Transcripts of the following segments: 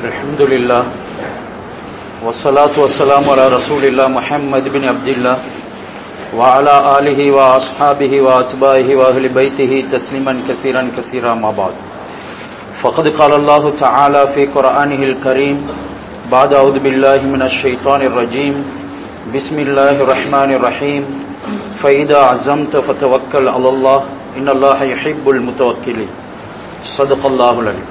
الحمد لله والصلاة والسلام على رسول الله محمد بن عبد الله وعلى آله وأصحابه وأتباعه وأهل بيته تسليما كثيرا كثيرا ما بعد فقد قال الله تعالى في قرآنه الكريم بعد أعوذ بالله من الشيطان الرجيم بسم الله الرحمن الرحيم فإذا عزمت فتوكل على الله إن الله يحب المتوكلين صدق الله العليم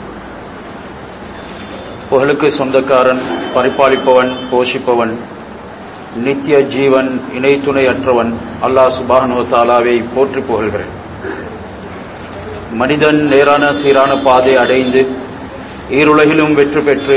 புகழுக்கு சொந்தக்காரன் பரிபாலிப்பவன் போஷிப்பவன் நித்திய ஜீவன் இணை துணையற்றவன் அல்லாஹ் சுபானு தாலாவை போற்றி புகழ்கிறேன் மனிதன் நேரான சீரான பாதை அடைந்து ஈருலகிலும் வெற்றி பெற்று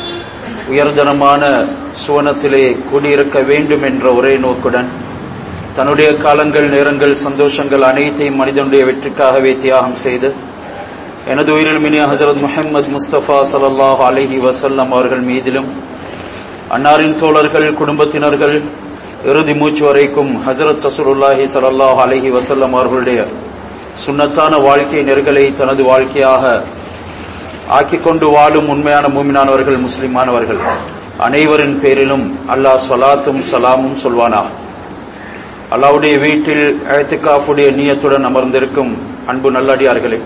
உயர்தனமான சுவனத்திலே குடியிருக்க வேண்டும் என்ற ஒரே நோக்குடன் தன்னுடைய காலங்கள் நேரங்கள் சந்தோஷங்கள் அனைத்தையும் மனிதனுடைய வெற்றிக்காகவே தியாகம் செய்து எனது உயிரில் மினிய ஹசரத் முஹம்மது முஸ்தபா சல்லாஹ் அலஹி வசல்லம் அவர்கள் மீதிலும் அன்னாரின் தோழர்கள் குடும்பத்தினர்கள் இறுதி மூச்சு வரைக்கும் ஹசரத் தசூலுல்லாஹி சல்லாஹ் அலஹி வசல்லம் அவர்களுடைய சுன்னத்தான வாழ்க்கை நெருகலை தனது வாழ்க்கையாக ஆக்கிக் கொண்டு வாழும் உண்மையான மூமினானவர்கள் முஸ்லிமானவர்கள் அனைவரின் பேரிலும் அல்லாஹ் சொலாத்தும் சலாமும் சொல்வானா அல்லாவுடைய வீட்டில் அழைத்துக்காப்புடைய நீயத்துடன் அமர்ந்திருக்கும் அன்பு நல்லடியார்களே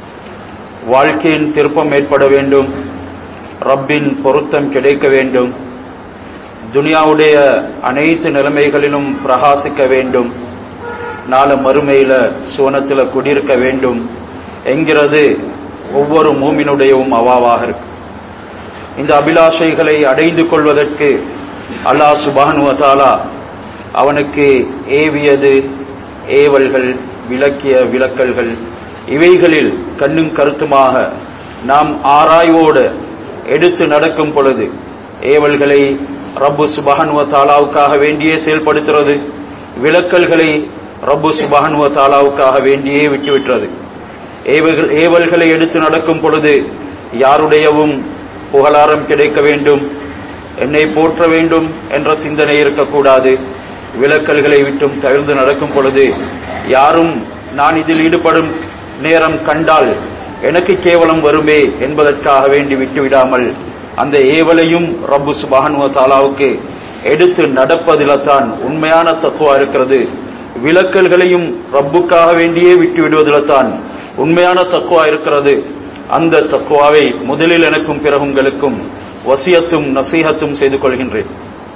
வாழ்க்கையின் திருப்பம் ஏற்பட வேண்டும் ரப்பின் பொருத்தம் கிடைக்க வேண்டும் துனியாவுடைய அனைத்து நிலைமைகளிலும் பிரகாசிக்க வேண்டும் நாள மறுமையில சுவனத்தில் குடியிருக்க வேண்டும் என்கிறது ஒவ்வொரு மூமினுடையவும் அவாவாக இருக்கு இந்த அபிலாஷைகளை அடைந்து கொள்வதற்கு அல்லாஹ் சுபானுவதாலா அவனுக்கு ஏவியது ஏவல்கள் விளக்கிய விளக்கல்கள் இவைகளில் கண்ணும் கருத்துமாக நாம் ஆராய்வோடு எடுத்து நடக்கும் பொழுது ஏவல்களை ரப்பு சுபஹனுவ தாலாவுக்காக வேண்டியே செயல்படுத்துறது விளக்கல்களை ரப்பு சுபஹனுவ தாலாவுக்காக வேண்டியே விட்டுவிட்டுறது ஏவல்கள் ஏவல்களை எடுத்து நடக்கும் பொழுது யாருடையவும் புகழாரம் கிடைக்க வேண்டும் என்னை போற்ற வேண்டும் என்ற சிந்தனை இருக்கக்கூடாது விளக்கல்களை விட்டும் தவிர்த்து நடக்கும் பொழுது யாரும் நான் இதில் ஈடுபடும் நேரம் கண்டால் எனக்கு கேவலம் வருமே என்பதற்காக வேண்டி விட்டுவிடாமல் அந்த ஏவலையும் ரப்பு சுபானுவ தாலாவுக்கு எடுத்து நடப்பதில் தான் உண்மையான தக்குவா இருக்கிறது விளக்கல்களையும் ரப்புக்காக வேண்டியே விட்டு விடுவதில் தான் உண்மையான தக்குவா இருக்கிறது அந்த தக்குவாவை முதலில் எனக்கும் பிறகு உங்களுக்கும் வசியத்தும் நசீகத்தும் செய்து கொள்கின்றேன்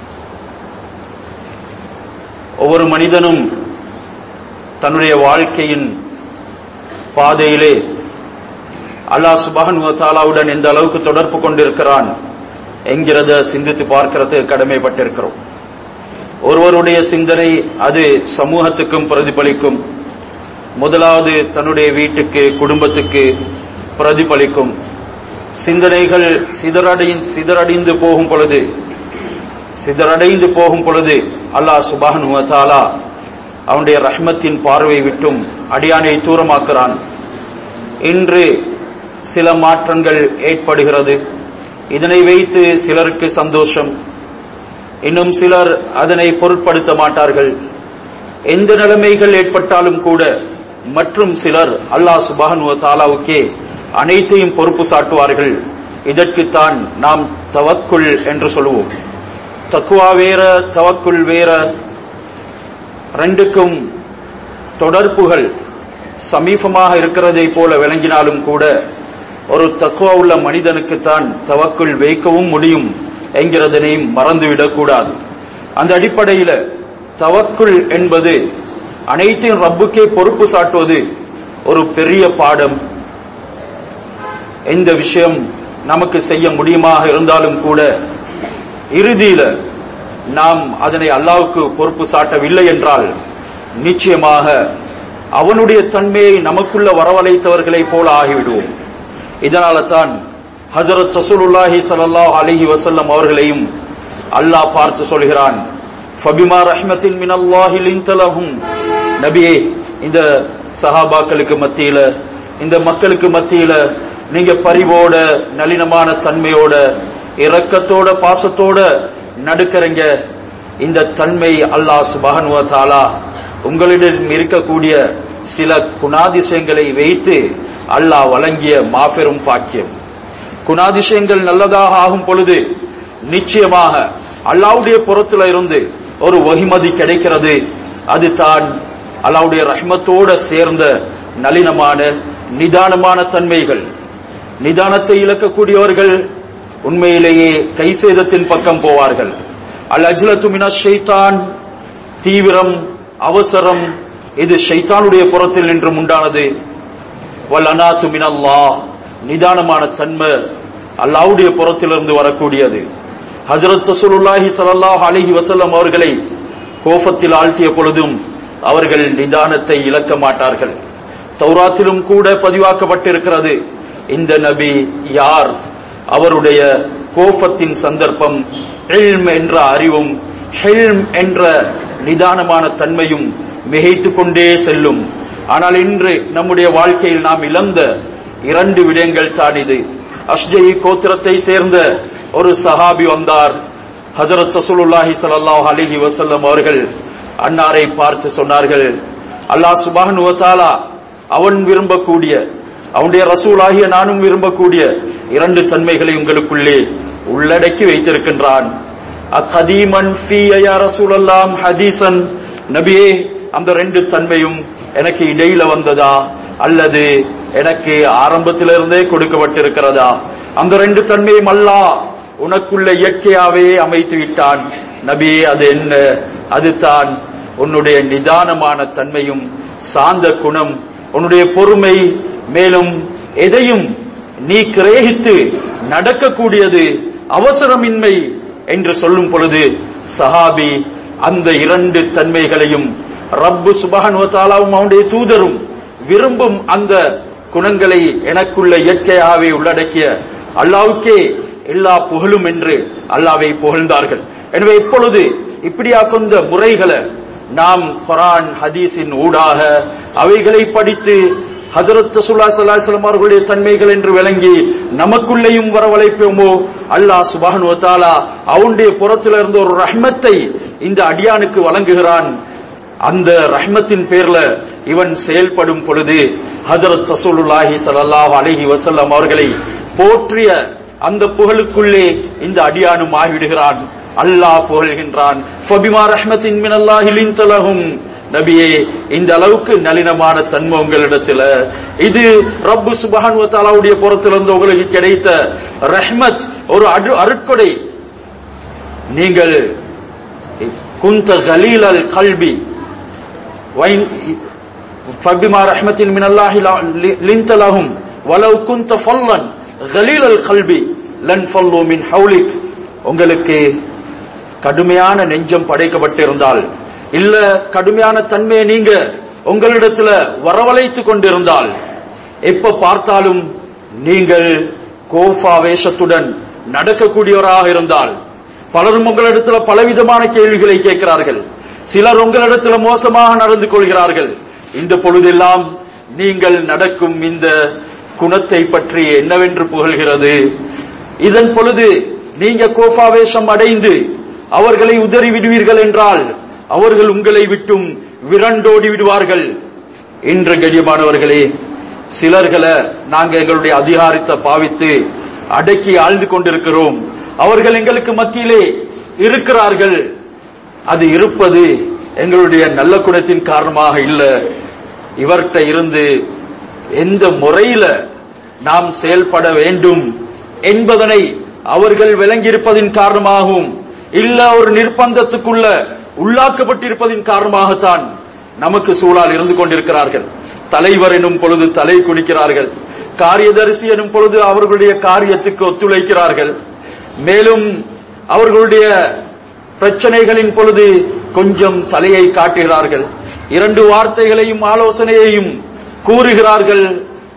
ஒவ்வொரு மனிதனும் தன்னுடைய வாழ்க்கையின் பாதையிலே அல்லாஹ் சுபஹன் தாலாவுடன் எந்த அளவுக்கு தொடர்பு கொண்டிருக்கிறான் என்கிறத சிந்தித்து பார்க்கிறது கடமைப்பட்டிருக்கிறோம் ஒருவருடைய சிந்தனை அது சமூகத்துக்கும் பிரதிபலிக்கும் முதலாவது தன்னுடைய வீட்டுக்கு குடும்பத்துக்கு பிரதிபலிக்கும் சிந்தனைகள் சிதறடை சிதறடைந்து போகும் பொழுது சிதறடைந்து போகும் பொழுது அல்லாஹ் சுபான் தாலா அவனுடைய ரஹ்மத்தின் பார்வை விட்டும் அடியானை தூரமாக்குறான் இன்று சில மாற்றங்கள் ஏற்படுகிறது இதனை வைத்து சிலருக்கு சந்தோஷம் இன்னும் சிலர் அதனை பொருட்படுத்த மாட்டார்கள் எந்த நிலைமைகள் ஏற்பட்டாலும் கூட மற்றும் சிலர் அல்லாஹ் சுபானுவ தாலாவுக்கே அனைத்தையும் பொறுப்பு சாட்டுவார்கள் இதற்குத்தான் நாம் தவக்குள் என்று சொல்லுவோம் தக்குவா வேற தவக்குள் வேற ரெண்டுக்கும் தொடர்புகள் சமீபமாக இருக்கிறதை போல விளங்கினாலும் கூட ஒரு தக்குவா உள்ள மனிதனுக்குத்தான் தவக்குள் வைக்கவும் முடியும் என்கிறதனையும் மறந்துவிடக்கூடாது அந்த அடிப்படையில் தவக்குள் என்பது அனைத்தையும் ரப்புக்கே பொறுப்பு சாட்டுவது ஒரு பெரிய பாடம் எந்த விஷயம் நமக்கு செய்ய முடியுமாக இருந்தாலும் கூட இறுதியில நாம் அதனை அல்லாவுக்கு பொறுப்பு சாட்டவில்லை என்றால் நிச்சயமாக அவனுடைய தன்மையை நமக்குள்ள வரவழைத்தவர்களைப் போல ஆகிவிடுவோம் இதனால தான் ஹசரத் ரசூலுல்லாஹி சல்லாஹ் அலிஹி வசல்லம் அவர்களையும் அல்லாஹ் பார்த்து சொல்கிறான் ஃபபிமா ரஹ்மத்தின் மினல்லாஹி லின்தலஹும் நபியே இந்த சஹாபாக்களுக்கு மத்தியில இந்த மக்களுக்கு மத்தியில நீங்க பரிவோட நளினமான தன்மையோட இரக்கத்தோட பாசத்தோட நடுக்கிறங்க இந்த தன்மை அல்லாஹ் சுபஹனுவ தாலா உங்களிடம் இருக்கக்கூடிய சில குணாதிசயங்களை வைத்து அல்லாஹ் வழங்கிய மாபெரும் பாக்கியம் குணாதிசயங்கள் நல்லதாக ஆகும் பொழுது நிச்சயமாக அல்லாவுடைய புறத்துல இருந்து ஒரு வகிமதி கிடைக்கிறது அது தான் அல்லாவுடைய ரஹ்மத்தோட சேர்ந்த நளினமான நிதானமான தன்மைகள் நிதானத்தை இழக்கக்கூடியவர்கள் உண்மையிலேயே கைசேதத்தின் பக்கம் போவார்கள் அல் அஜ்லத்து மின ஷைத்தான் தீவிரம் அவசரம் இது ஷைத்தானுடைய புறத்தில் நின்றும் உண்டானது வல் அனாத்து மினல்லா நிதானமான தன்மை அல்லாவுடைய புறத்திலிருந்து வரக்கூடியது ஹஜரத் ரசூலுல்லாஹி ஸல்லல்லாஹு அலைஹி வஸல்லம் அவர்களை கோபத்தில் ஆழ்த்திய பொழுதும் அவர்கள் நிதானத்தை இழக்க மாட்டார்கள் தௌராத்திலும் கூட பதிவாக்கப்பட்டிருக்கிறது இந்த நபி யார் அவருடைய கோபத்தின் சந்தர்ப்பம் ஹெல்ம் என்ற அறிவும் ஹெல்ம் என்ற நிதானமான தன்மையும் மிகைத்துக் கொண்டே செல்லும் ஆனால் இன்று நம்முடைய வாழ்க்கையில் நாம் இழந்த இரண்டு விடயங்கள் தான் இது அஷ்ஜை கோத்திரத்தை சேர்ந்த ஒரு சஹாபி வந்தார் ஹஜரத் ரசூலுல்லாஹி ஸல்லல்லாஹு அலைஹி வஸல்லம் அவர்கள் அன்னாரை பார்த்து சொன்னார்கள் அல்லாஹ் சுப்ஹானஹு வ தஆலா அவன் விரும்பக்கூடிய அவனுடைய ரசூலாகிய நானும் விரும்பக்கூடிய இரண்டு தன்மைகளை உங்களுக்குள்ளே உள்ளடக்கி வைத்திருக்கின்றான் அகதீமன் ஃபீய யா ரசூலல்லாம் ஹதீசன் நபியே அந்த ரெண்டு தன்மையும் எனக்கு இடையில வந்ததா அல்லது எனக்கு ஆரம்பத்திலிருந்தே கொடுக்கப்பட்டிருக்கிறதா அந்த ரெண்டு தன்மையும் அல்லாஹ் உனக்குள்ள இயற்கையாவே அமைத்து விட்டான் நபியே அது என்ன அதுதான் உன்னுடைய நிதானமான தன்மையும் சாந்த குணம் உன்னுடைய பொறுமை மேலும் எதையும் நீ கிரகித்து நடக்கக்கூடியது அவசரமின்மை என்று சொல்லும் பொழுது சஹாபி அந்த இரண்டு தன்மைகளையும் ரப்பு சுபஹானுவத்தாலாவும் அவனுடைய தூதரும் விரும்பும் அந்த குணங்களை எனக்குள்ள இயற்கையாகவே உள்ளடக்கிய அல்லாவுக்கே எல்லா புகழும் என்று அல்லாவை புகழ்ந்தார்கள் எனவே இப்பொழுது இப்படியா கொண்ட முறைகளை நாம் குரான் ஹதீஸின் ஊடாக அவைகளை படித்து ஹஜரத் சுல்லா சல்லாஹம் அவர்களுடைய தன்மைகள் என்று விளங்கி நமக்குள்ளேயும் வரவழைப்போமோ அல்லாஹ் சுபானு தாலா அவனுடைய புறத்திலிருந்து ஒரு ரஹ்மத்தை இந்த அடியானுக்கு வழங்குகிறான் அந்த ரஹ்மத்தின் பேர்ல இவன் செயல்படும் பொழுது ஹஜரத் ரசூலுல்லாஹி ஸல்லல்லாஹு அலைஹி வஸல்லம் அவர்களை போற்றிய அந்த புகழுக்குள்ளே இந்த அடியானும் ஆகிவிடுகிறான் அல்லாஹ் புகழ்கின்றான் ஃபபிமா ரஹ்மத்தின் மினல்லாஹி லின்தலஹும் நபியே இந்த அளவுக்கு நளினமான தன்மை உங்களிடத்துல இது ரப்பு சுபஹான் வத்தாலாவுடைய புறத்திலிருந்து உங்களுக்கு கிடைத்த ரஹ்மத் ஒரு அரு அருட்கொடை நீங்கள் குந்த கலீல் கல்வி فبما رحمة من الله لنت لهم ولو كنت فظا غليل القلب لن فضوا من حولك உங்களுக்கு கடுமையான நெஞ்சம் படைக்கப்பட்டிருந்தால் இல்ல கடுமையான தன்மையை நீங்க உங்களிடத்துல வரவழைத்து கொண்டிருந்தால் எப்ப பார்த்தாலும் நீங்கள் கோபாவேஷத்துடன் நடக்கக்கூடியவராக இருந்தால் பலரும் உங்களிடத்துல பலவிதமான கேள்விகளை கேட்கிறார்கள் சிலர் உங்களிடத்துல மோசமாக நடந்து கொள்கிறார்கள் இந்த பொழுதெல்லாம் நீங்கள் நடக்கும் இந்த குணத்தை பற்றி என்னவென்று புகழ்கிறது இதன் பொழுது நீங்க கோபாவேஷம் அடைந்து அவர்களை உதறி விடுவீர்கள் என்றால் அவர்கள் உங்களை விட்டும் விரண்டோடி விடுவார்கள் இன்று கண்ணியமானவர்களே சிலர்களை நாங்க எங்களுடைய அதிகாரத்தை பாவித்து அடக்கி ஆழ்ந்து கொண்டிருக்கிறோம் அவர்கள் எங்களுக்கு மத்தியிலே இருக்கிறார்கள் அது இருப்பது எங்களுடைய நல்ல குணத்தின் காரணமாக இல்ல இவர்கிட்ட இருந்து எந்த முறையில நாம் செயல்பட வேண்டும் என்பதனை அவர்கள் விளங்கியிருப்பதின் காரணமாகவும் இல்ல ஒரு நிர்பந்தத்துக்குள்ள உள்ளாக்கப்பட்டிருப்பதின் காரணமாகத்தான் நமக்கு சூழால் இருந்து கொண்டிருக்கிறார்கள் தலைவர் எனும் பொழுது தலை குனிக்கிறார்கள் காரியதரிசி எனும் பொழுது அவர்களுடைய காரியத்துக்கு ஒத்துழைக்கிறார்கள் மேலும் அவர்களுடைய பிரச்சனைகளின் பொழுது கொஞ்சம் தலையை காட்டுகிறார்கள் இரண்டு வார்த்தைகளையும் ஆலோசனையையும் கூறுகிறார்கள்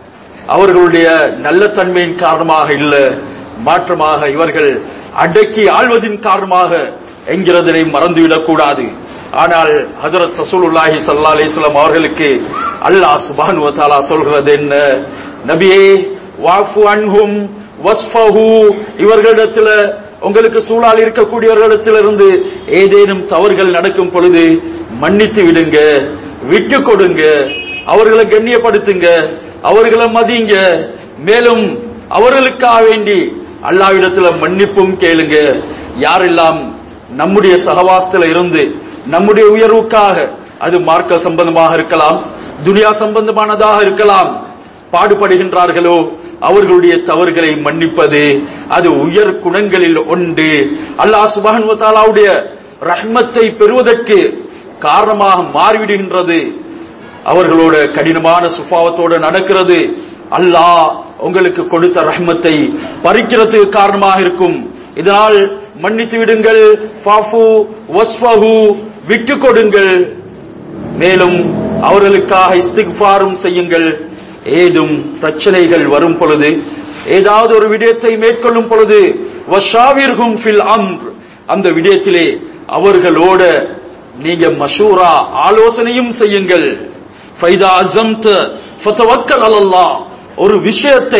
அவர்களுடைய நல்ல தன்மையின் காரணமாக இல்ல மாற்றமாக இவர்கள் அடக்கி ஆள்வதின் காரணமாக என்கிறதனை மறந்துவிடக் கூடாது ஆனால் ஹசரத் ரசூலுல்லாஹி ஸல்லல்லாஹு அலைஹி வஸல்லம் அவர்களுக்கு அல்லாஹ் சுப்ஹானஹு வ தஆலா சொல்கிறது என்ன நபியே வாஃபு அன்ஹும் வஸ்ஃபஹு இவர்களிடத்துல உங்களுக்கு சூழால் இருக்கக்கூடியவர்களிடத்திலிருந்து ஏதேனும் தவறுகள் நடக்கும் பொழுது மன்னித்து விடுங்க விட்டு கொடுங்க அவர்களை கண்ணியப்படுத்துங்க அவர்களை மதிங்க மேலும் அவர்களுக்காக வேண்டி அல்லாவிடத்துல மன்னிப்பும் கேளுங்க யாரெல்லாம் நம்முடைய சகவாசத்துல இருந்து நம்முடைய உயர்வுக்காக அது மார்க்க சம்பந்தமாக இருக்கலாம் துனியா சம்பந்தமானதாக இருக்கலாம் பாடுபடுகின்றார்களோ அவர்களுடைய தவறுகளை மன்னிப்பது அது உயர் குணங்களில் ஒன்று அல்லாஹ் சுபஹன் தாலாவுடைய ரஹ்மத்தை பெறுவதற்கு காரணமாக மாறிவிடுகின்றது அவர்களோட கடினமான சுபாவத்தோடு நடக்கிறது அல்லாஹ் உங்களுக்கு கொடுத்த ரஹ்மத்தை பறிக்கிறதுக்கு காரணமாக இருக்கும் இதனால் மன்னித்து விடுங்கள் ஃபாஃபு வஸ்ஃபஹு விட்டு கொடுங்கள் மேலும் அவர்களுக்காக இஸ்திக்பாரும் செய்யுங்கள் ஏதும் பிரச்சனைகள் வரும் பொழுது ஏதாவது ஒரு விடயத்தை மேற்கொள்ளும் பொழுது வஷாவிர்ஹும் ஃபில் அம்ர் அந்த விடயத்திலே அவர்களோட நீங்க மஷூரா ஆலோசனையும் செய்யுங்கள் ஃபைதா அஸம்த ஃபதவக்கல் அலல்லாஹ் ஒரு விஷயத்தை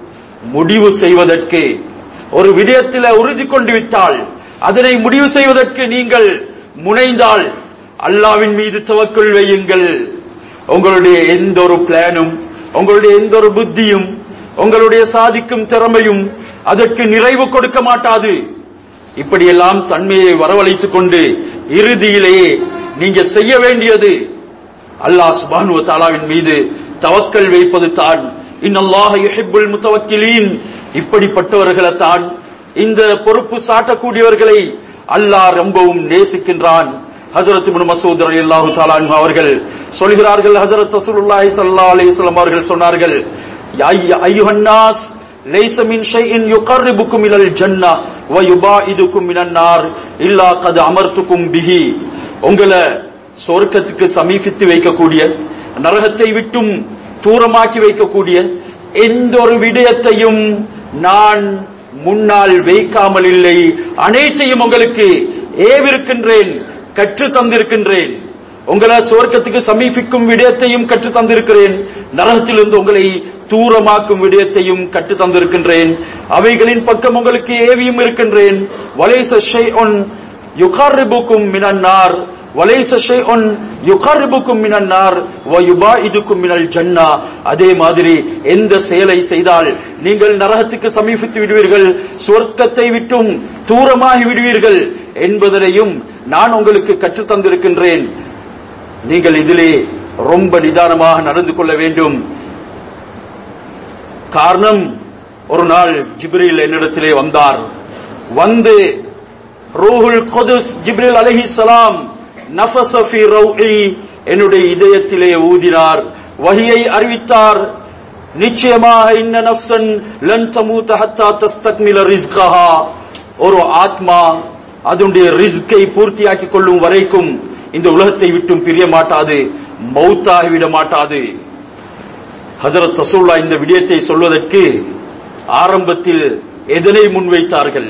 முடிவு செய்வதற்கு ஒரு விடயத்தில் உறுதி கொண்டு விட்டால் அதனை முடிவு செய்வதற்கு நீங்கள் முனைந்தால் அல்லாவின் மீது தவக்குள் வையுங்கள் உங்களுடைய எந்த ஒரு பிளானும் உங்களுடைய எந்த ஒரு புத்தியும் உங்களுடைய சாதிக்கும் திறமையும் அதற்கு நிறைவு கொடுக்க மாட்டாது இப்படியெல்லாம் தன்மையை வரவழைத்துக் கொண்டு இறுதியிலேயே நீங்க செய்ய வேண்டியது அல்லாஹ் சுபானு தாலாவின் மீது தவக்கல் வைப்பது தான் இன்னல்லாஹ யுஹிப்புல் முத்தவக்கிலீன் இப்படிப்பட்டவர்களை தான் இந்த பொறுப்பு சாட்டக்கூடியவர்களை அல்லாஹ் ரொம்பவும் நேசிக்கின்றான் ஹஜரத் இப்னு மசூத் ரலியல்லாஹு தஆலா அன்ஹு அவர்கள் சொல்கிறார்கள் ஹஜரத் ரசூலுல்லாஹி ஸல்லல்லாஹு அலைஹி வஸல்லம் அவர்கள் சொன்னார்கள் யா அய்யுஹன் நாஸ் லைஸ மின் ஷைஇன் யுகர்ரிபுக்கும் இலல் ஜன்னah வ யுபாயிதுக்கும் மினன் நார் இல்லா கத் அமர்த்துக்கும் பிஹி உங்களை சொர்க்கத்துக்கு சமீபித்து வைக்கக்கூடிய நரகத்தை விட்டும் தூரமாக்கி வைக்கக்கூடிய எந்த ஒரு விடயத்தையும் நான் முன்னால் வைக்காமல் இல்லை அனைத்தையும் உங்களுக்கு ஏவிருக்கின்றேன் கற்று தந்திருக்கின்றேன் உங்களை சுவர்க்கத்துக்கு சமீபிக்கும் விடயத்தையும் கற்று தந்திருக்கிறேன் நரகத்திலிருந்து உங்களை தூரமாக்கும் விடயத்தையும் கற்று தந்திருக்கின்றேன் அவைகளின் பக்கம் உங்களுக்கு ஏவியும் இருக்கின்றேன் வலைச ஷைஉன் யுகாரிபுக்கும் மினன்னார் வலைச ஷைஉன் யுகாரிபுக்கும் மினன்னார் வ யுபாயிதுக்கும் மினல் ஜன்னா அதே மாதிரி எந்த செயலை செய்தால் நீங்கள் நரகத்துக்கு சமீபித்து விடுவீர்கள் சொர்க்கத்தை விட்டும் தூரமாகி விடுவீர்கள் என்பதனையும் நான் உங்களுக்கு கற்றுத் தந்திருக்கின்றேன் நீங்கள் இதிலே ரொம்ப நிதானமாக நடந்து கொள்ள வேண்டும் காரணம் ஒரு நாள் ஜிப்ரீல் என்னிடத்திலே வந்தார் வந்து ரூஹுல் குதுஸ் ஜிப்ரீல் அலைஹிஸ்ஸலாம் நஃபஸ ஃபீ ரௌஇ என்னுடைய இதயத்திலே ஊதினார் வஹியை அறிவித்தார் நிச்சயமாக இன்ன நஃப்சன் லன் தமூத ஹத்தா தஸ்தக்மில ரிஸ்கஹா ஒரு ஆத்மா அதனுடைய ரிஸ்கை பூர்த்தியாக்கி கொள்ளும் வரைக்கும் இந்த உலகத்தை விட்டும் பிரிய மாட்டாது மௌத்தாகிவிட மாட்டாது ஹசரத் ரசூல்லா இந்த விடயத்தை சொல்வதற்கு ஆரம்பத்தில் எதனை முன்வைத்தார்கள்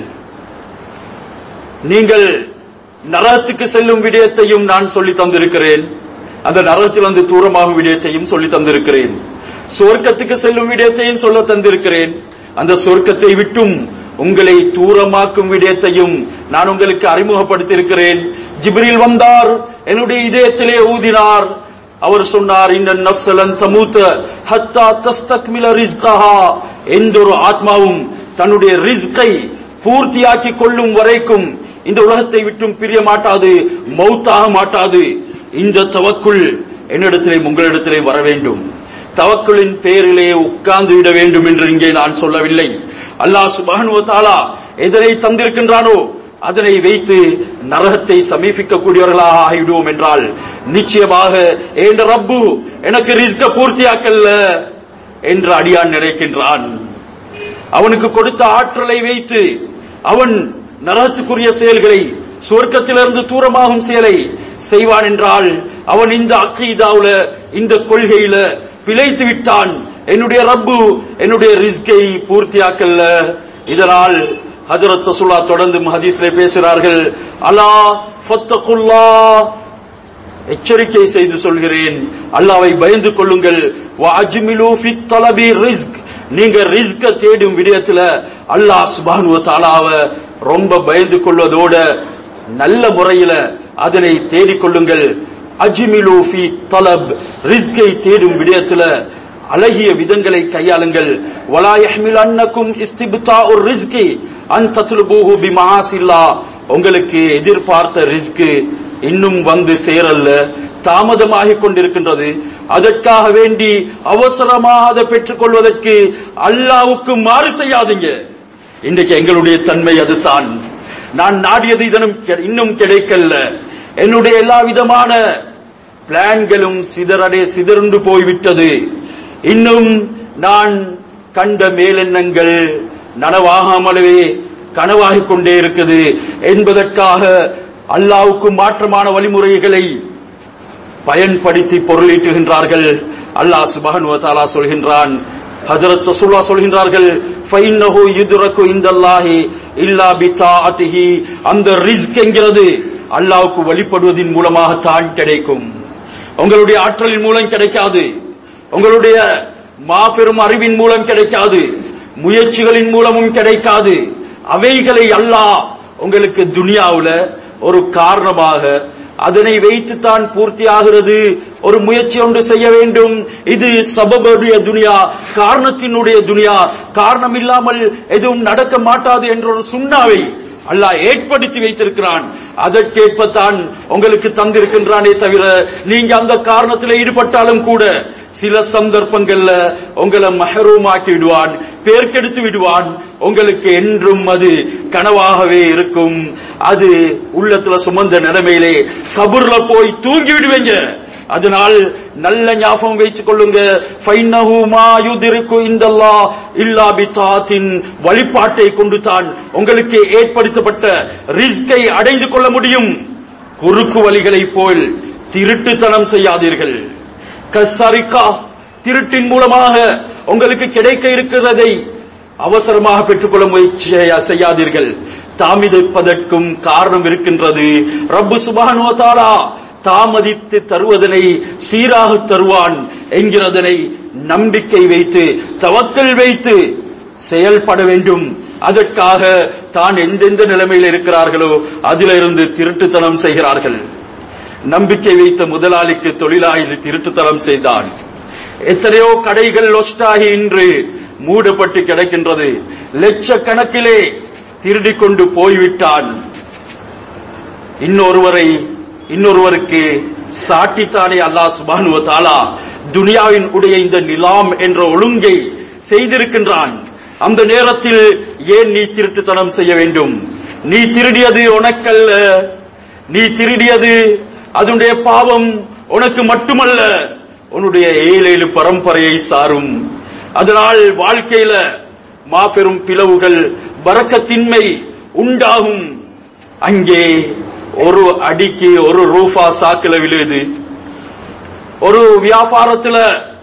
நீங்கள் நரகத்துக்கு செல்லும் விடயத்தையும் நான் சொல்லி தந்திருக்கிறேன் அந்த நரகத்தில் வந்து தூரமாகும் விடயத்தையும் சொல்லி தந்திருக்கிறேன் சொர்க்கத்துக்கு செல்லும் விடயத்தையும் சொல்ல தந்திருக்கிறேன் அந்த சொர்க்கத்தை விட்டும் உங்களை தூரமாக்கும் விடயத்தையும் நான் உங்களுக்கு அறிமுகப்படுத்தியிருக்கிறேன் ஜிப்ரில் வந்தார் என்னுடைய இதயத்திலே ஊதினார் அவர் சொன்னார் இந்த நப்சலன் தமூத்த ஹத்தா தஸ்தக்மில ரிஸ்கஹா எந்த ஒரு ஆத்மாவும் தன்னுடைய ரிஸ்கை பூர்த்தியாக்கி கொள்ளும் வரைக்கும் இந்த உலகத்தை விட்டும் பிரிய மாட்டாது மௌத்தாக மாட்டாது இந்த தவக்குள் என்னிடத்திலே உங்களிடத்திலே வர வேண்டும் தவக்குளின் பேரிலே உட்கார்ந்து விட வேண்டும் என்று இங்கே நான் சொல்லவில்லை அல்லாஹ் சுபஹானு தாலா எதனை தந்திருக்கின்றானோ அதனை வைத்து நரகத்தை சமீபிக்கக்கூடியவர்களாக ஆகிவிடுவோம் என்றால் நிச்சயமாக என்ற ரப்பு எனக்கு ரிஸ்க பூர்த்தியாக்கல்ல என்று அடியான் நினைக்கின்றான் அவனுக்கு கொடுத்த ஆற்றலை வைத்து அவன் நரகத்துக்குரிய செயல்களை சுவர்க்கத்திலிருந்து தூரமாகும் செயலை செய்வான் என்றால் அவன் இந்த அக்கீதாவுல இந்த கொள்கையில பிழைத்து விட்டான் என்னுடைய ரப்பு என்னுடைய ரிஸ்கை பூர்த்தியாக்கல்ல இதனால் ஹஜரத் ரசூல்லா தொடர்ந்து ஹதீஸ்ல பேசுகிறார்கள் அலா ஃபத்தகுல்லா எச்சரிக்கை செய்து சொல்கிறேன் அல்லாவை பயந்து கொள்ளுங்கள் வாஜ்மிலு ஃபி தலபி ரிஸ்க் நீங்க ரிஸ்க தேடும் விடயத்துல அல்லாஹ் சுப்ஹானஹு வ தஆலாவ ரொம்ப பயந்து கொள்வதோட நல்ல முறையில அதனை தேடிக் கொள்ளுங்கள் அஜ்மிலு ஃபி தலப் ரிஸ்கை தேடும் விடயத்துல அழகிய விதங்களை கையாளுங்கள் வலா யஹ்மில் அன்னக்கும் இஸ்திப்தா ஒரு ரிஸ்கி அன் தத்லுபூஹு பிமாசில்லா உங்களுக்கு எதிர்பார்த்த ரிஸ்க் இன்னும் வந்து சேரல்ல தாமதமாகிக் கொண்டிருக்கின்றது அதற்காக வேண்டி அவசரமாக அதை பெற்றுக்கொள்வதற்கு அல்லாவுக்கு மாறு செய்யாதீங்க இன்றைக்கு எங்களுடைய தன்மை அதுதான் நான் நாடியது இதனும் கெ- இன்னும் கிடைக்கல என்னுடைய எல்லா விதமான பிளான்களும் சிதறடே சிதறுண்டு போய்விட்டது இன்னும் நான் கண்ட மேலெண்ணங்கள் நனவாகாமலே கனவாகிக் கொண்டே இருக்குது என்பதற்காக அல்லாவுக்கு மாற்றமான வழிமுறைகளை பயன்படுத்தி பொருளீட்டுகின்றார்கள் அல்லாஹ் சுபஹன் வதாலா சொல்கின்றான் ஹஜரத் ரசூல்லா சொல்கின்றார்கள் ஃபைன்னஹு யுத்ரகு இந்தல்லாஹி இல்லா பிதாஅத்திஹி அந்த ரிஸ்க் என்கிறது அல்லாஹ்வுக்கு வழிபடுவதின் மூலமாக தான் கிடைக்கும் உங்களுடைய ஆற்றலின் மூலம் கிடைக்காது உங்களுடைய மாபெரும் அறிவின் மூலம் கிடைக்காது முயற்சிகளின் மூலமும் கிடைக்காது அவைகளை அல்லாஹ் உங்களுக்கு துனியாவுல ஒரு காரணமாக அதனை வைத்துத்தான் பூர்த்தி ஆகிறது ஒரு முயற்சி ஒன்று செய்ய வேண்டும் இது சபபுடைய துனியா காரணத்தினுடைய துனியா காரணம் இல்லாமல் எதுவும் நடக்க மாட்டாது என்ற ஒரு சுண்ணாவை அல்லாஹ் ஏற்படுத்தி வைத்திருக்கிறான் அதற்கேற்பத்தான் உங்களுக்கு தந்திருக்கின்றானே தவிர நீங்க அந்த காரணத்தில் ஈடுபட்டாலும் கூட சில சந்தர்ப்பங்கள்ல உங்களை மஹரூமாக்கி விடுவான் பேர்க்கெடுத்து விடுவான் உங்களுக்கு என்றும் அது கனவாகவே இருக்கும் அது உள்ளத்துல சுமந்த நிலைமையிலே கபூர்ல போய் தூங்கி விடுவீங்க அதனால் நல்ல ஞாபகம் வைத்துக் கொள்ளுங்க ஃபைன்னஹு மா யுதிருக்கு இந்தல்லாஹ் இல்லா பிதாத்தின் வழிபாட்டை கொண்டு தான் உங்களுக்கு ஏற்படுத்தப்பட்ட ரிஸ்கை அடைந்து கொள்ள முடியும் குறுக்கு வழிகளைப் போல் திருட்டுத்தனம் செய்யாதீர்கள் கசரிகா திருட்டின் மூலமாக உங்களுக்கு கிடைக்க இருக்கிறதை அவசரமாக பெற்றுக்கொள்ள முயற்சி செய்ய- செய்யாதீர்கள் தாமதிப்பதற்கும் காரணம் இருக்கின்றது ரப்பு சுபானுவ தாலா தாமதித்து தருவதனை சீராக தருவான் என்கிறதனை நம்பிக்கை வைத்து தவக்கல் வைத்து செயல்பட வேண்டும் அதற்காக தான் எந்தெந்த நிலைமையில் இருக்கிறார்களோ அதிலிருந்து திருட்டுத்தனம் செய்கிறார்கள் நம்பிக்கை வைத்த முதலாளிக்கு தொழிலாளி திருட்டுத்தனம் செய்தான் எத்தனையோ கடைகள் லொஸ்டாகி இன்று மூடப்பட்டு கிடக்கின்றது லட்சக்கணக்கிலே திருடிக் கொண்டு போய்விட்டான் இன்னொருவரை இன்னொருவருக்கு சாட்டித்தானே அல்லாஹ் சுபானுவ தாலா துனியாவின் உடைய இந்த நிலாம் என்ற ஒழுங்கை செய்திருக்கின்றான் அந்த நேரத்தில் ஏன் நீ திருட்டுத்தனம் செய்ய வேண்டும் நீ திருடியது உனக்கல்ல நீ திருடியது அதனுடைய பாவம் உனக்கு மட்டுமல்ல உன்னுடைய ஏழேழு பரம்பரையை சாரும் அதனால் வாழ்க்கையில மாபெரும் பிளவுகள் பறக்கத்தின்மை உண்டாகும் அங்கே ஒரு அடிக்கு ஒரு ரூபா சாக்குல விழுது ஒரு வியாபாரத்துல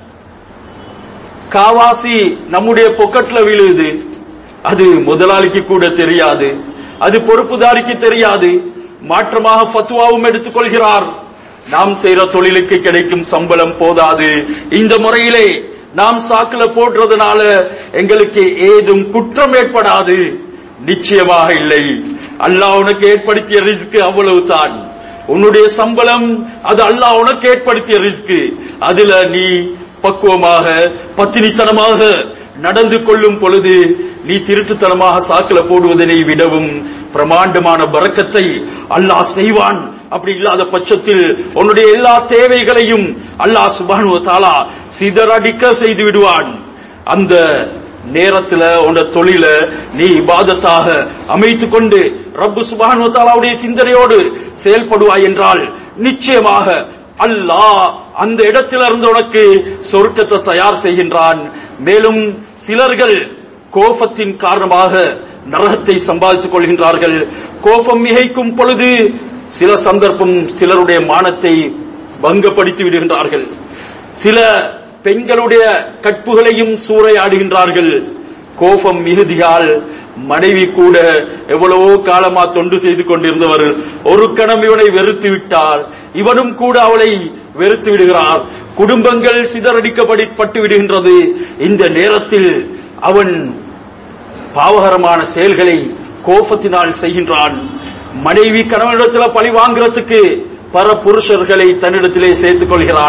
காவாசி நம்முடைய பொக்கெட்ல விழுது அது முதலாளிக்கு கூட தெரியாது அது பொறுப்புதாரிக்கு தெரியாது மாற்றமாக ஃபத்வாவும் எடுத்துக்கொள்கிறார் நாம் செய்யற தொழிலுக்கு கிடைக்கும் சம்பளம் போதாது இந்த முறையிலே நாம் சாக்குல போடுறதுனால எங்களுக்கு ஏதும் குற்றம் ஏற்படாது நிச்சயமாக இல்லை அல்லாஹ் உனக்கு ஏற்படுத்திய ரிஸ்க் அவ்வளவுதான் உன்னுடைய சம்பளம் அது அல்லாஹ் உனக்கு ஏற்படுத்திய ரிஸ்க் அதுல நீ பக்குவமாக பத்தினித்தனமாக நடந்து கொள்ளும் பொழுது நீ திருட்டுத்தனமாக சாக்குல போடுவதனை விடவும் பிரமாண்டமான பறக்கத்தை அல்லாஹ் செய்வான் அப்படி இல்லாத பட்சத்தில் உன்னுடைய எல்லா தேவைகளையும் அல்லாஹ் சுபானு தாலா சிதறடிக்க செய்து விடுவான் அந்த நேரத்துல உன்னோட தொழில நீ இபாதத்தாக அமைத்துக் கொண்டு ரப்பு சுபானு தாலாவுடைய சிந்தனையோடு செயல்படுவாய் என்றால் நிச்சயமாக அல்லாஹ் அந்த இடத்திலிருந்து உனக்கு சொர்க்கத்தை தயார் செய்கின்றான் மேலும் சிலர்கள் கோபத்தின் காரணமாக நரகத்தை சம்பாதித்துக் கொள்கின்றார்கள் கோபம் மிகைக்கும் பொழுது சில சந்தர்ப்பம் சிலருடைய மானத்தை பங்கப்படுத்தி விடுகின்றார்கள் சில பெண்களுடைய கற்புகளையும் சூறையாடுகின்றார்கள் கோபம் மிகுதியால் மனைவி கூட எவ்வளவோ காலமா தொண்டு செய்து கொண்டிருந்தவர் ஒரு கணம் இவனை வெறுத்து விட்டார் இவனும் கூட அவளை வெறுத்து விடுகிறார் குடும்பங்கள் சிதறடிக்கப்பட்டு விடுகின்றது இந்த நேரத்தில் அவன் பாவகரமான செயல்களை கோபத்தினால் செய்கின்றான் மனைவி கணவனிடத்தில் பழி வாங்குறதுக்கு பர புருஷர்களை தன்னிடத்திலே சேர்த்துக் கொள்கிறாள்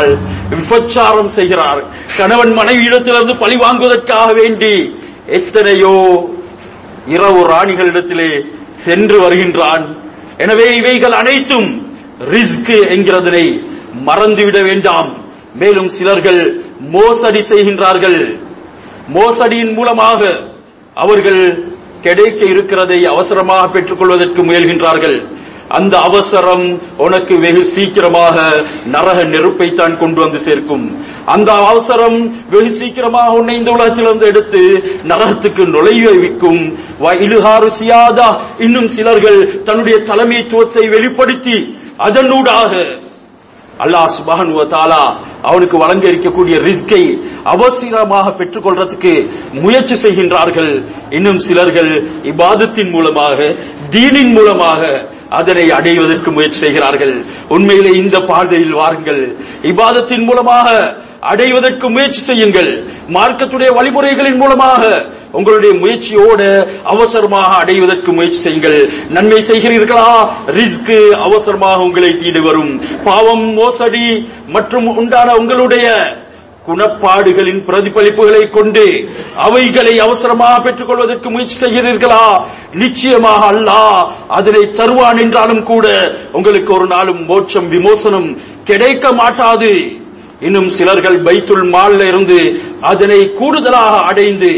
விபச்சாரம் செய்கிறார் கணவன் மனைவியிடத்திலிருந்து பழி வாங்குவதற்காக வேண்டி எத்தனையோ இரவு ராணிகளிடத்திலே சென்று வருகின்றான் எனவே இவைகள் அனைத்தும் ரிஸ்க் என்கிறதனை மறந்துவிட வேண்டாம் மேலும் சிலர்கள் மோசடி செய்கின்றார்கள் மோசடியின் மூலமாக அவர்கள் கிடைக்க இருக்கிறதை அவசரமாக பெற்றுக்கொள்வதற்கு முயல்கின்றார்கள் அந்த அவசரம் உனக்கு வெகு சீக்கிரமாக நரக நெருப்பை தான் கொண்டு வந்து சேர்க்கும் அந்த அவசரம் வெகு சீக்கிரமாக உன்னை இந்த உலகத்திலிருந்து எடுத்து நரகத்துக்கு நுழைய வைக்கும் வ இலுஹாரு சியாதா இன்னும் சிலர்கள் தன்னுடைய தலைமைத்துவத்தை வெளிப்படுத்தி அதனூடாக அல்லாஹ் சுபஹன் தாலா அவனுக்கு வழங்க இருக்கக்கூடிய ரிஸ்கை அவசரமாக பெற்றுக்கொள்றதுக்கு முயற்சி செய்கின்றார்கள் இன்னும் சிலர்கள் இபாதத்தின் மூலமாக தீனின் மூலமாக அதனை அடைவதற்கு முயற்சி செய்கிறார்கள் உண்மையிலே இந்த பாதையில் வாருங்கள் இபாதத்தின் மூலமாக அடைவதற்கு முயற்சி செய்யுங்கள் மார்க்கத்துடைய வழிமுறைகளின் மூலமாக உங்களுடைய முயற்சியோடு அவசரமாக அடைவதற்கு முயற்சி செய்யுங்கள் நன்மை செய்கிறீர்களா ரிஸ்க் அவசரமாக உங்களை தீடு வரும் பாவம் மோசடி மற்றும் உண்டான உங்களுடைய குணப்பாடுகளின் பிரதிபலிப்புகளை கொண்டு அவைகளை அவசரமாக பெற்றுக்கொள்வதற்கு முயற்சி செய்கிறீர்களா நிச்சயமாக அல்லாஹ் அதனை தருவான் என்றாலும் கூட உங்களுக்கு ஒரு நாளும் மோட்சம் விமோசனம் கிடைக்க மாட்டாது இன்னும் சிலர்கள் பைத்துல் மால்ல இருந்து அதனை கூடுதலாக அடைந்து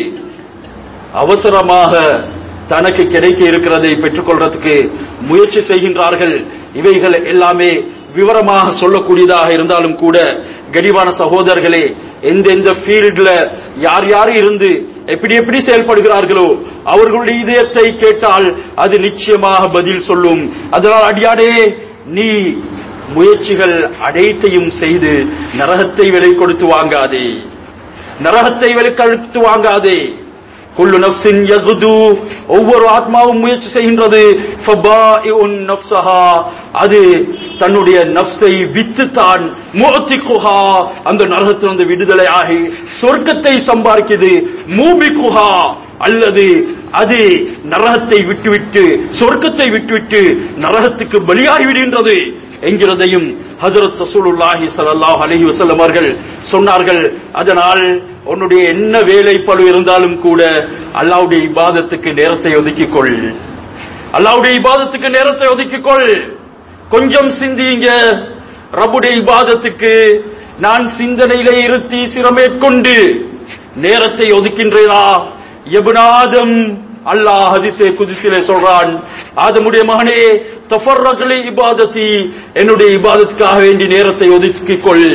அவசரமாக தனக்கு கிடைக்க இருக்கிறதை பெற்றுக்கொள்றதுக்கு முயற்சி செய்கின்றார்கள் இவைகள் எல்லாமே விவரமாக சொல்லக்கூடியதாக இருந்தாலும் கூட கடிவான சகோதரர்களே எந்தெந்த ஃபீல்ட்ல யார் யார் இருந்து எப்படி எப்படி செயல்படுகிறார்களோ அவர்களுடைய இதயத்தை கேட்டால் அது நிச்சயமாக பதில் சொல்லும் அதனால் அடியாடே நீ முயற்சிகள் அனைத்தையும் செய்து நரகத்தை விலை கொடுத்து வாங்காதே நரகத்தை விலை கொடுத்து வாங்காதே குல்லு நப்சின் யகுது ஒவ்வொரு ஆத்மாவும் முயற்சி செய்கின்றது ஃபபாஇஉன் நஃப்ஸஹா அது தன்னுடைய நப்சை வித்து தான் முஅத்திகுஹா அந்த நரகத்திலிருந்து விடுதலை ஆகி சொர்க்கத்தை சம்பாதிக்குது மூபிகுஹா அல்லது அது நரகத்தை விட்டுவிட்டு சொர்க்கத்தை விட்டுவிட்டு நரகத்துக்கு பலியாகி விடுகின்றது என்கிறதையும் ஹஜரத் ரசூலுல்லாஹி ஸல்லல்லாஹு அலைஹி வஸல்லம் அவர்கள் சொன்னார்கள் அதனால் உன்னுடைய என்ன வேலை பழு இருந்தாலும் கூட அல்லாஹ்வுடைய இபாதத்துக்கு நேரத்தை ஒதுக்கிக் கொள் அல்லாஹ்வுடைய இபாதத்துக்கு நேரத்தை ஒதுக்கிக் கொள் கொஞ்சம் சிந்திங்க ரப்புடைய இபாதத்துக்கு நான் சிந்தனையிலே இருத்தி சிரமேற்கொண்டு நேரத்தை ஒதுக்கின்றேனா எபுனாதம் அல்லாஹ் ஹதிசே குதிசிலே சொல்றான் ஆதமுடைய மகனே தஃபர்ரகலி இபாதத்தி என்னுடைய இபாதத்துக்காக வேண்டி நேரத்தை ஒதுக்கிக் கொள்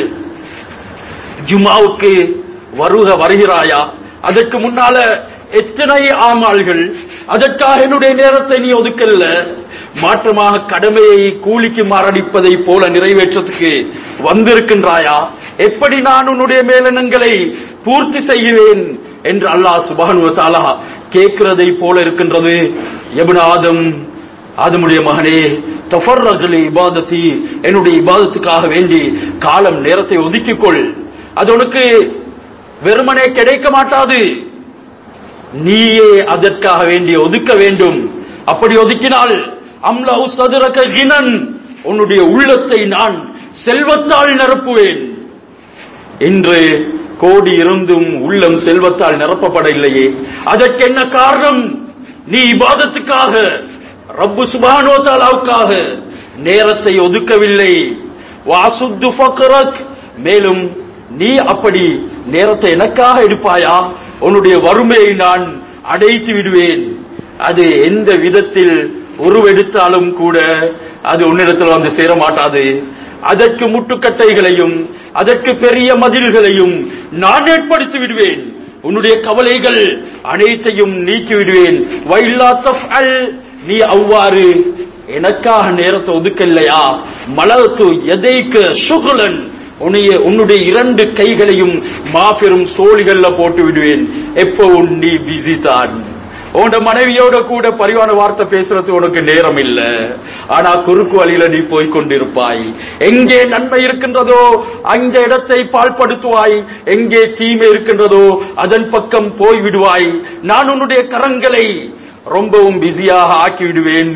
ஜுமாவுக்கு வருக வருகிறாயா அதற்கு முன்னால எத்தனை ஆமாள்கள் அதற்காக என்னுடைய நேரத்தை நீ ஒதுக்கல்ல மாற்றமாக கடமையை கூலிக்கு மாரடிப்பதை போல நிறைவேற்றத்துக்கு வந்திருக்கின்றாயா எப்படி நான் உன்னுடைய மேலனங்களை பூர்த்தி செய்கிறேன் என்று அல்லாஹ் சுபானு தாலா கேட்கிறதை போல இருக்கின்றது எபுன் ஆதம் ஆதமுடைய மகனே தஃபர்ரஜலி இபாதத்தி என்னுடைய இபாதத்துக்காக வேண்டி காலம் நேரத்தை ஒதுக்கிக்கொள் அது உனக்கு வெறுமனே கிடைக்க மாட்டாது நீயே அதற்காக வேண்டி ஒதுக்க வேண்டும் அப்படி ஒதுக்கினால் அம்லவு சதுரக கினன் உன்னுடைய உள்ளத்தை நான் செல்வத்தால் நிரப்புவேன் இன்று கோடி இருந்தும் உள்ளம் செல்வத்தால் நிரப்பப்பட இல்லையே அதற்கு என்ன காரணம் நீ இபாதத்துக்காக ரப்பு சுபானோ தாலாவுக்காக நேரத்தை ஒதுக்கவில்லை வாசுத்து ஃபக்ரக் மேலும் நீ அப்படி நேரத்தை எனக்காக எடுப்பாயா உன்னுடைய வறுமையை நான் அடைத்து விடுவேன் அது எந்த விதத்தில் உருவெடுத்தாலும் கூட அது உன்னிடத்தில் வந்து சேர மாட்டாது அதற்கு முட்டுக்கட்டைகளையும் அதற்கு பெரிய மதில்களையும் நான் ஏற்படுத்தி விடுவேன் உன்னுடைய கவலைகள் அனைத்தையும் நீக்கி விடுவேன் வைல்லா தஃஅல் நீ அவ்வாறு எனக்காக நேரத்தை ஒதுக்கலையா மலத்து எதைக்கு சுகுலன் உன்னைய உன்னுடைய இரண்டு கைகளையும் மாபெரும் சோழிகள்ல போட்டு விடுவேன் எப்போ நீ பிஸி தான் உன்னோட மனைவியோட கூட பரிவான வார்த்தை பேசுறது உனக்கு நேரம் இல்ல ஆனா குறுக்கு வழியில நீ போய் கொண்டிருப்பாய் எங்கே நன்மை இருக்கின்றதோ அந்த இடத்தை பால்படுத்துவாய் எங்கே தீமை இருக்கின்றதோ அதன் பக்கம் போய் விடுவாய் நான் உன்னுடைய கரங்களை ரொம்பவும் பிஸியாக ஆக்கி விடுவேன்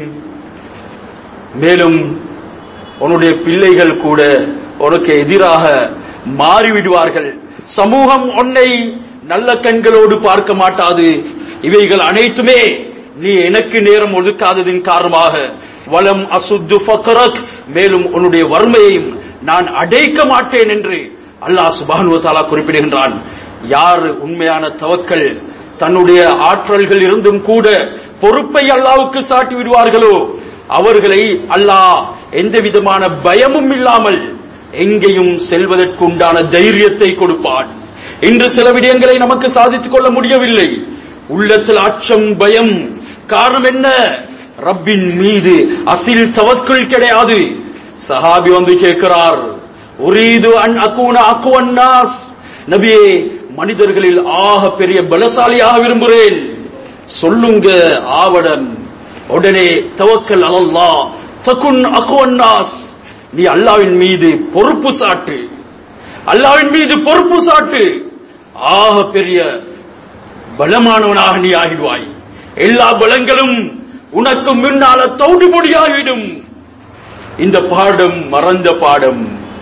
மேலும் உன்னுடைய பிள்ளைகள் கூட உனக்கு எதிராக மாறிவிடுவார்கள் சமூகம் உன்னை நல்ல கண்களோடு பார்க்க மாட்டாது இவைகள் அனைத்துமே நீ எனக்கு நேரம் ஒதுக்காததின் காரணமாக வலம் அசுத்து ஃபக்ரக் மேலும் உன்னுடைய வறுமையையும் நான் அடைக்க மாட்டேன் என்று அல்லாஹ் சுபானு தாலா குறிப்பிடுகின்றான் யார் உண்மையான தவக்கல் தன்னுடைய ஆற்றல்கள் இருந்தும் கூட பொறுப்பை அல்லாவுக்கு சாட்டி விடுவார்களோ அவர்களை அல்லாஹ் எந்த விதமான பயமும் இல்லாமல் எங்கேயும் செல்வதற்குண்டான தைரியத்தை கொடுப்பான் இன்று சில விடயங்களை நமக்கு சாதித்துக் கொள்ள முடியவில்லை உள்ளத்தில் அச்சம் பயம் காரணம் என்ன ரப்பின் மீது அசில் தவக்குள் கிடையாது சஹாபி வந்து கேட்கிறார் உரீது அன் அக்கூன அக்குவன் நாஸ் நபியே மனிதர்களில் ஆக பெரிய பலசாலியாக விரும்புகிறேன் சொல்லுங்க ஆவடன் உடனே தவக்கல் அலல்லா தகுன் அக்குவன் நாஸ் நீ அல்லாவின் மீது பொறுப்பு சாட்டு அல்லாவின் மீது பொறுப்பு சாட்டு ஆக பெரிய பலமானவனாக நீ ஆகிடுவாய் எல்லா பலங்களும் உனக்கு முன்னால தௌடுபொடியாகிவிடும் இந்த பாடம் மறந்த பாடம்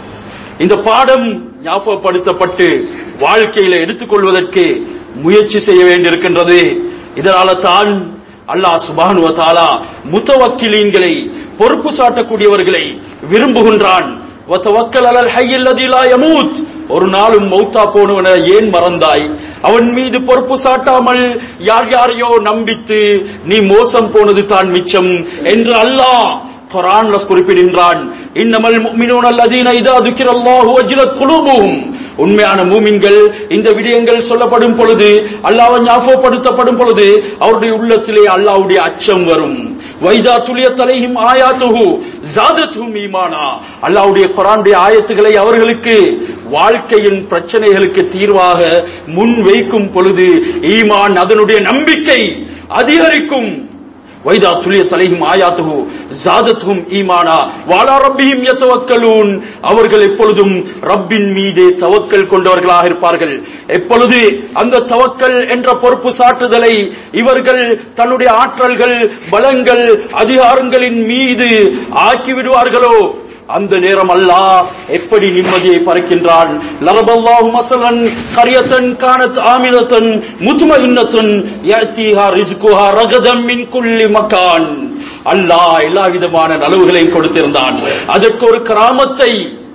இந்த பாடம் ஞாபகப்படுத்தப்பட்டு வாழ்க்கையில எடுத்துக்கொள்வதற்கு முயற்சி செய்ய வேண்டியிருக்கின்றது இதனால தான் அல்லாஹ் சுபானுவ தாலா முத்தவக்கிலீன்களை பொறுப்பு சாட்டக்கூடியவர்களை விரும்புகின்றான் வத்தவக்கல் அலல் ஹய்யில் லதி லா யமூத் ஒரு நாளும் மௌத்தா போனவன ஏன் மறந்தாய் அவன் மீது பொறுப்பு சாட்டாமல் யார் யாரையோ நம்பித்து நீ மோசம் போனது தான் மிச்சம் என்று அல்லாஹ் குரான்ல குறிப்பிடுகின்றான் இன்னமல் முஃமினூன அல்லதீன இதா துக்கிரல்லாஹு வஜ்லத் குலூபுஹும் உண்மையான மூமின்கள் இந்த விடயங்கள் சொல்லப்படும் பொழுது அல்லாஹ் ஞாபகப்படுத்தப்படும் பொழுது அவருடைய உள்ளத்திலே அல்லாஹ்வுடைய அச்சம் வரும் வைதா துளிய தலையும் ஆயாத்துஹு ஜாதத்துஹும் ஈமானா அல்லாஹ்வுடைய குர்ஆனுடைய ஆயத்துகளை அவர்களுக்கு வாழ்க்கையின் பிரச்சனைகளுக்கு தீர்வாக முன் வைக்கும் பொழுது ஈமான் அதனுடைய நம்பிக்கை அதிகரிக்கும் வைதா துளிய தலையும் ஆயாத்துகு ஜாதத்துகும் ஈமானா வாலா ரப்பியும் யத்தவக்கலூன் அவர்கள் எப்பொழுதும் ரப்பின் மீதே தவக்கல் கொண்டவர்களாக இருப்பார்கள் எப்பொழுது அந்த தவக்கல் என்ற பொறுப்பு சாட்டுதலை இவர்கள் தன்னுடைய ஆற்றல்கள் பலங்கள் அதிகாரங்களின் மீது ஆக்கிவிடுவார்களோ அந்த நேரம் அல்லாஹ் எப்படி நிம்மதியை பறக்கின்றான் லரபல்லாஹு மசலன் கரியத்தன் கானத் ஆமினத்தன் முத்மஇன்னத்தன் யஅதீஹா ரிஸ்குஹா ரகதம் மின் குல்லி மக்கான் அல்லாஹ் எல்லா விதமான நலவுகளையும் கொடுத்திருந்தான் அதற்கு ஒரு கிராமத்தை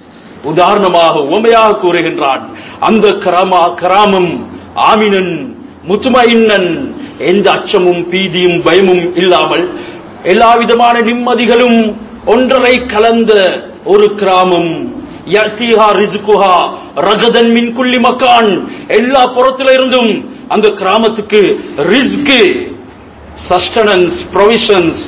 உதாரணமாக உவமையாக கூறுகின்றான் அந்த கிராமா கிராமம் ஆமினன் முத்துமையின்னன் எந்த அச்சமும் பீதியும் பயமும் இல்லாமல் எல்லா விதமான நிம்மதிகளும் ஒன்றரை கலந்த ஒரு கிராமம் யத்தீஹா ரிசுகுஹா ரகதன் மின் குல்லி மக்கான் எல்லா புறத்தில இருந்தும் அந்த கிராமத்துக்கு ரிஸ்க் சஸ்டனன்ஸ் ப்ரொவிஷன்ஸ்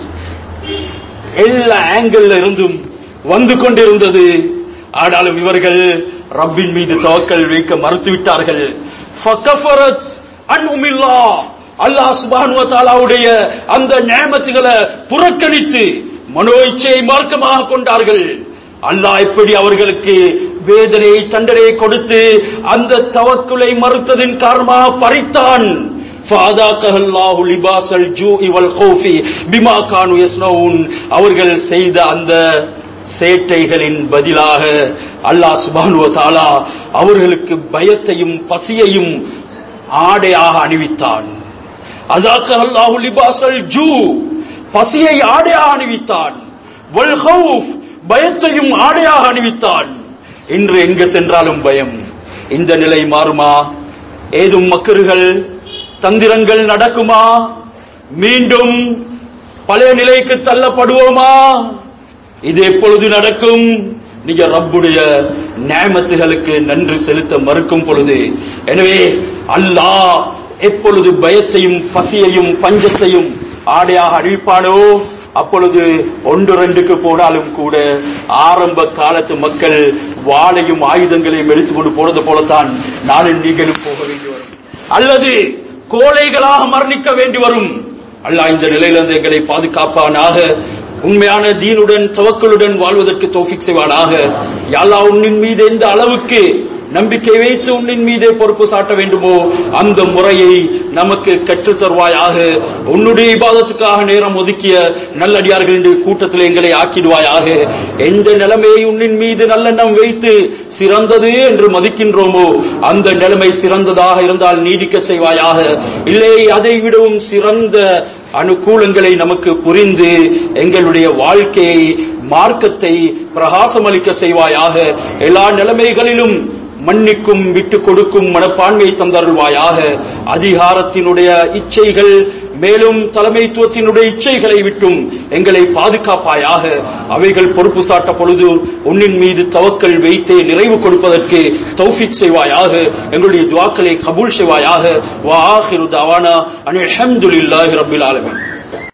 எல்லா ஆங்கிள் இருந்தும் வந்து கொண்டிருந்தது ஆனாலும் இவர்கள் ரப்பின் மீது தவக்கல் வைக்க மறுத்துவிட்டார்கள் ஃபகஃபரத் அன்உமில்லா அல்லாஹ் சுப்ஹானஹு வ தஆலாவுடைய அந்த நியமத்துகளை புறக்கணித்து மனோ இச்சையை மார்க்கமாக கொண்டார்கள் அல்லாஹ் எப்படி அவர்களுக்கு வேதனை தண்டனை கொடுத்து அந்த தவக்குலை மறுத்ததின் காரணமாக பறித்தான் ஃபாதாக்கஹல்லாஹு லிபாஸல் ஜூஇ வல் கௌஃபி பிமா கானு யஸ்னவுன் அவர்கள் செய்த அந்த சேட்டைகளின் பதிலாக அல்லாஹ் சுப்ஹானஹு வ தஆலா அவர்களுக்கு பயத்தையும் பசியையும் ஆடையாக அணிவித்தான் அதாக்க அல்லாஹு லிபாஸல் ஜூ பசியை ஆடையாக அணிவித்தான் வல் ஹவுஃப் பயத்தையும் ஆடையாக அணிவித்தான் இன்று எங்கு சென்றாலும் பயம் இந்த நிலை மாறுமா ஏதும் மக்கர்கள் தந்திரங்கள் நடக்குமா மீண்டும் பழைய நிலைக்கு தள்ளப்படுவோமா இது எப்பொழுது நடக்கும் நீங்க ரப்புடைய நியமத்துகளுக்கு நன்றி செலுத்த மறுக்கும் பொழுது எனவே அல்லாஹ் எப்பொழுது பயத்தையும் பசியையும் பஞ்சத்தையும் ஆடையாக அழிப்பானோ அப்பொழுது ஒன்று ரெண்டுக்கு போனாலும் கூட ஆரம்ப காலத்து மக்கள் வாளையும் ஆயுதங்களையும் எடுத்துக்கொண்டு போனது போலத்தான் நானும் நீங்களும் போக வேண்டி வரும் அல்லது கோழைகளாக மரணிக்க வேண்டி வரும் அல்லாஹ் இந்த நிலையிலிருந்து எங்களை பாதுகாப்பானாக உண்மையான தீனுடன் தவக்களுடன் வாழ்வதற்கு தோஃபிக் செய்வானாக யாழ்லா உன்னின் மீது எந்த அளவுக்கு நம்பிக்கை வைத்து உன்னின் மீதே பொறுப்பு சாட்ட வேண்டுமோ அந்த முறையை நமக்கு கற்றுத் தருவாயாக உன்னுடைய இபாதத்துக்காக நேரம் ஒதுக்கிய நல்லடியார்களின் கூட்டத்தில் எங்களை ஆக்கிடுவாயாக எந்த நிலைமையை உன்னின் மீது நல்லெண்ணம் வைத்து சிறந்தது என்று மதிக்கின்றோமோ அந்த நிலைமை சிறந்ததாக இருந்தால் நீடிக்க செய்வாயாக இல்லை அதை விடவும் சிறந்த அனுகூலங்களை நமக்கு புரிந்து எங்களுடைய வாழ்க்கையை மார்க்கத்தை பிரகாசமளிக்க செய்வாயாக எல்லா நிலைமைகளிலும் மன்னிக்கும் விட்டு கொடுக்கும் மனப்பான்மை தந்தருள்வாயாக அதிகாரத்தினுடைய இச்சைகள் மேலும் தலைமைத்துவத்தினுடைய இச்சைகளை விட்டும் எங்களை பாதுகாப்பாயாக அவைகள் பொறுப்பு சாட்ட பொழுது உன்னின் மீது தவக்கல் வைத்தே நிறைவு கொடுப்பதற்கு தௌஃபிக் செய்வாயாக எங்களுடைய துவாக்களை கபூல் செய்வாயாக வா ஆஹிரு தவானா அனில் அல்ஹம்துலில்லாஹி ரப்பில் ஆலமீன்